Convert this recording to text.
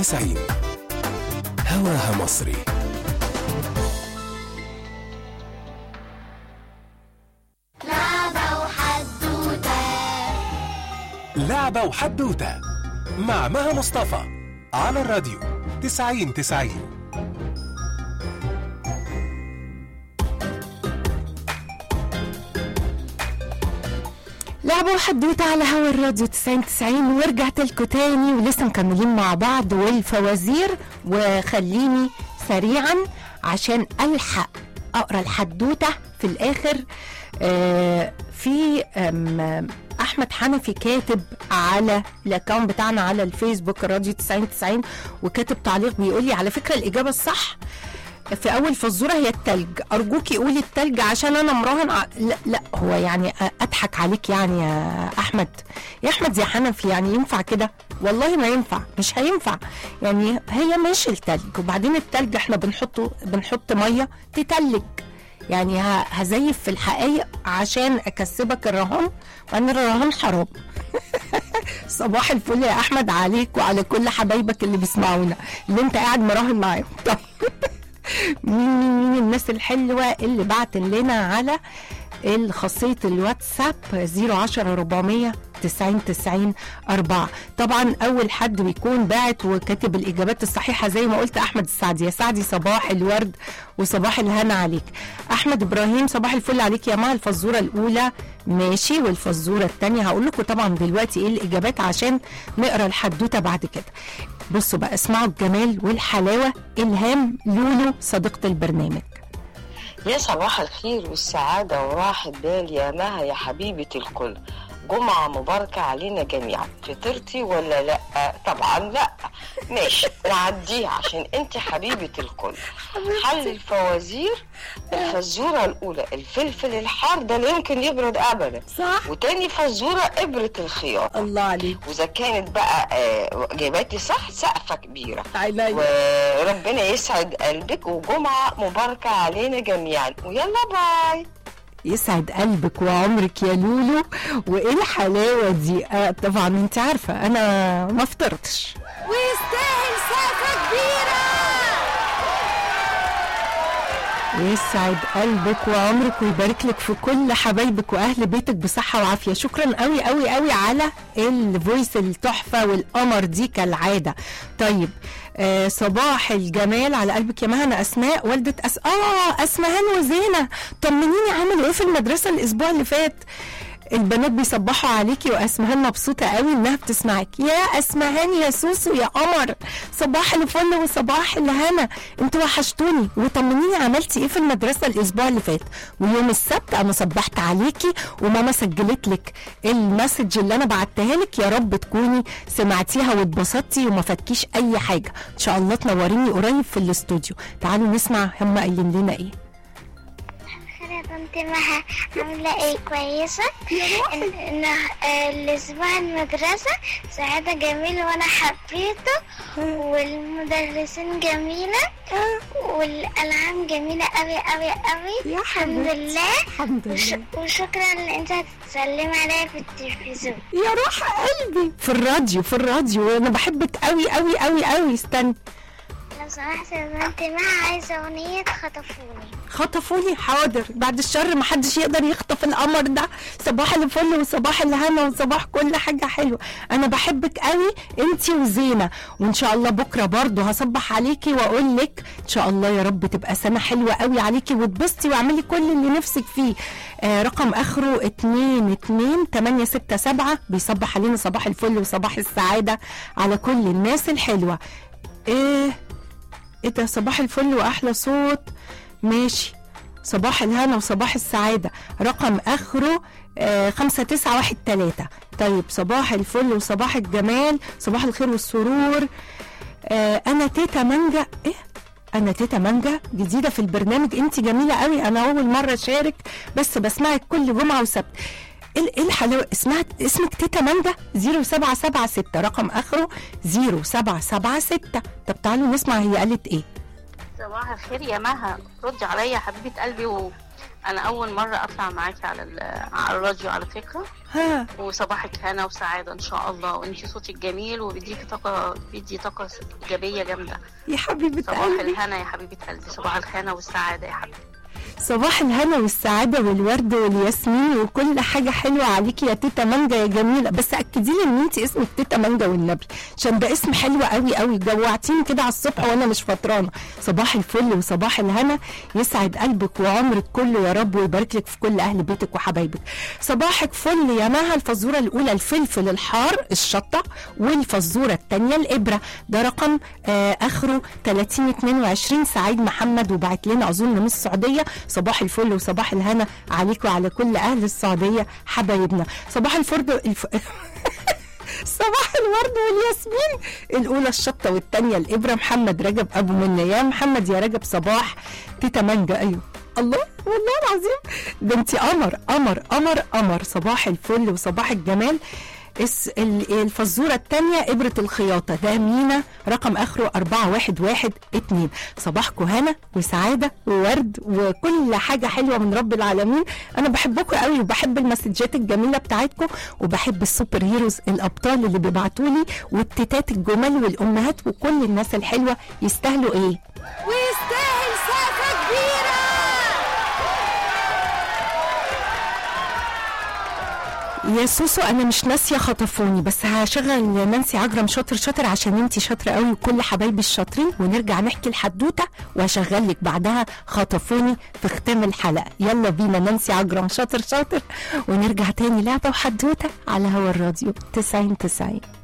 90 هواها مصري لعبة وحدوتة لعبة وحدوتة مع مها مصطفى على الراديو 90 90 لعبة وحدوتة على هوا الراديو 90 90 ورجعت لكم تاني ولسه مكملين مع بعض والفوازير وخليني سريعا عشان الحق اقرا الحدوته في الاخر آه في آم، احمد حنفي كاتب على الاكونت بتاعنا على الفيسبوك راديو 90 90 وكاتب تعليق بيقول لي على فكره الاجابه الصح في اول فزوره هي التلج ارجوكي قولي التلج عشان انا مراهن ع... لا, لا هو يعني اضحك عليك يعني يا احمد يا احمد يا حنفي يعني ينفع كده والله ما ينفع مش هينفع يعني هي مش التلج وبعدين التلج احنا بنحطه بنحط ميه تتلج يعني ه- هزيف في الحقائق عشان اكسبك الرهان وان الرهان حرام صباح الفل يا احمد عليك وعلى كل حبايبك اللي بيسمعونا اللي انت قاعد مراهن معاهم طيب مين مين مين الناس الحلوه اللي بعتن لنا على الخاصية الواتساب 010 400 90 90 4 طبعا اول حد بيكون باعت وكاتب الاجابات الصحيحه زي ما قلت احمد السعدي يا سعدي صباح الورد وصباح الهنا عليك احمد ابراهيم صباح الفل عليك يا مها الفزوره الاولى ماشي والفزوره الثانيه هقول لكم طبعا دلوقتي ايه الاجابات عشان نقرا الحدوته بعد كده بصوا بقى اسمعوا الجمال والحلاوه الهام لولو صديقه البرنامج يا صباح الخير والسعادة وراحة بال يا مها يا حبيبة الكل جمعة مباركة علينا جميعا فطرتي ولا لا طبعا لا ماشي نعديها عشان انت حبيبة الكل حل الفوازير الفزورة الأولى الفلفل الحار ده لا يمكن يبرد أبدا صح وتاني فزورة إبرة الخياطة الله عليك وإذا كانت بقى آه، إجاباتي صح سقفة كبيرة عينيا وربنا يسعد قلبك وجمعة مباركة علينا جميعا ويلا باي يسعد قلبك وعمرك يا لولو وايه الحلاوه دي آه طبعا انت عارفه انا ما فطرتش ويستاهل سقفة كبيرة يسعد قلبك وعمرك ويبارك لك في كل حبايبك واهل بيتك بصحه وعافيه شكرا قوي قوي قوي على الفويس التحفه والقمر دي كالعاده طيب آه صباح الجمال على قلبك يا مهنا اسماء والده أس... اه اسمهان وزينه طمنيني عملوا ايه في المدرسه الاسبوع اللي فات البنات بيصبحوا عليكي واسمهان مبسوطه قوي انها بتسمعك يا اسمهان يا سوسو يا قمر صباح الفل وصباح الهنا انتوا وحشتوني وطمنيني عملتي ايه في المدرسه الاسبوع اللي فات ويوم السبت انا صبحت عليكي وماما سجلت لك المسج اللي انا بعتها لك يا رب تكوني سمعتيها واتبسطتي وما فاتكيش اي حاجه ان شاء الله تنوريني قريب في الاستوديو تعالوا نسمع هم قايلين لنا ايه يا طنط مها عاملة ايه كويسة؟ إن- إن آه، الأسبوع المدرسة سعادة جميل وأنا حبيته والمدرسين جميلة والألعاب جميلة أوي أوي أوي يا الحمد لله الحمد وش- وشكرا إن أنت هتتسلمي عليا في التلفزيون يا روح قلبي في الراديو في الراديو انا بحبك قوي قوي قوي قوي استنى لو سمحت يا طنط مها عايزة أغنية خطفوني خطفوني حاضر بعد الشر ما حدش يقدر يخطف القمر ده صباح الفل وصباح الهنا وصباح كل حاجه حلوه انا بحبك قوي انتي وزينه وان شاء الله بكره برضو هصبح عليكي واقول لك ان شاء الله يا رب تبقى سنه حلوه قوي عليكي وتبسطي واعملي كل اللي نفسك فيه آه رقم اخره 2 2 8 6 7 بيصبح علينا صباح الفل وصباح السعاده على كل الناس الحلوه ايه ايه ده صباح الفل واحلى صوت ماشي صباح الهنا وصباح السعادة رقم آخره آه خمسة تسعة واحد تلاتة طيب صباح الفل وصباح الجمال صباح الخير والسرور آه أنا تيتا مانجا إيه أنا تيتا مانجا جديدة في البرنامج أنت جميلة قوي أنا أول مرة أشارك بس بسمعك كل جمعة وسبت ايه إيه الحلاوه اسمها اسمك تيتا مانجا 0776 رقم اخره 0776 طب تعالوا نسمع هي قالت ايه صباح الخير يا مها ردي عليا يا حبيبه قلبي و... انا اول مره اطلع معاكي على ال- على الراديو على فكره ها وصباحك هنا وسعاده ان شاء الله وانتي صوتك جميل وبيديكي طاقه بيدي طاقه ايجابيه جامده يا حبيبه صباح قلبي الهنا يا حبيبه قلبي صباح الهنا والسعاده يا حبيبي صباح الهنا والسعادة والورد والياسمين وكل حاجة حلوة عليكي يا تيتا مانجا يا جميلة بس أكدي لي إن أنت اسمك تيتا مانجا والنبي عشان ده اسم حلو قوي قوي جوعتيني كده على الصبح وأنا مش فطرانة صباح الفل وصباح الهنا يسعد قلبك وعمرك كله يا رب ويبارك لك في كل أهل بيتك وحبايبك صباحك فل يا مها الفزورة الأولى الفلفل الحار الشطة والفزورة الثانية الإبرة ده رقم آه آخره 3022 سعيد محمد وبعت لنا أظن من السعودية صباح الفل وصباح الهنا عليك وعلى كل أهل السعودية حبايبنا صباح الفرد الف... صباح الورد والياسمين الاولى الشطه والثانيه الابره محمد رجب ابو منى يا محمد يا رجب صباح تيتا مانجا ايوه الله والله العظيم ده انت قمر قمر قمر قمر صباح الفل وصباح الجمال اس ال- الفزوره الثانيه ابره الخياطه ده مينا رقم اخره 4112 صباحكم هنا وسعاده وورد وكل حاجه حلوه من رب العالمين انا بحبكم قوي وبحب المسجات الجميله بتاعتكم وبحب السوبر هيروز الابطال اللي بيبعتوا لي والتيتات الجمال والامهات وكل الناس الحلوه يستاهلوا ايه ويستاهل سقفة كبيرة يا سوسو انا مش ناسيه خطفوني بس هشغل نانسي عجرم شاطر شاطر عشان انتي شاطره قوي وكل حبايبي الشاطرين ونرجع نحكي الحدوته وهشغل لك بعدها خطفوني في ختام الحلقه يلا بينا نانسي عجرم شاطر شاطر ونرجع تاني لعبه وحدوته على هوا الراديو 90 90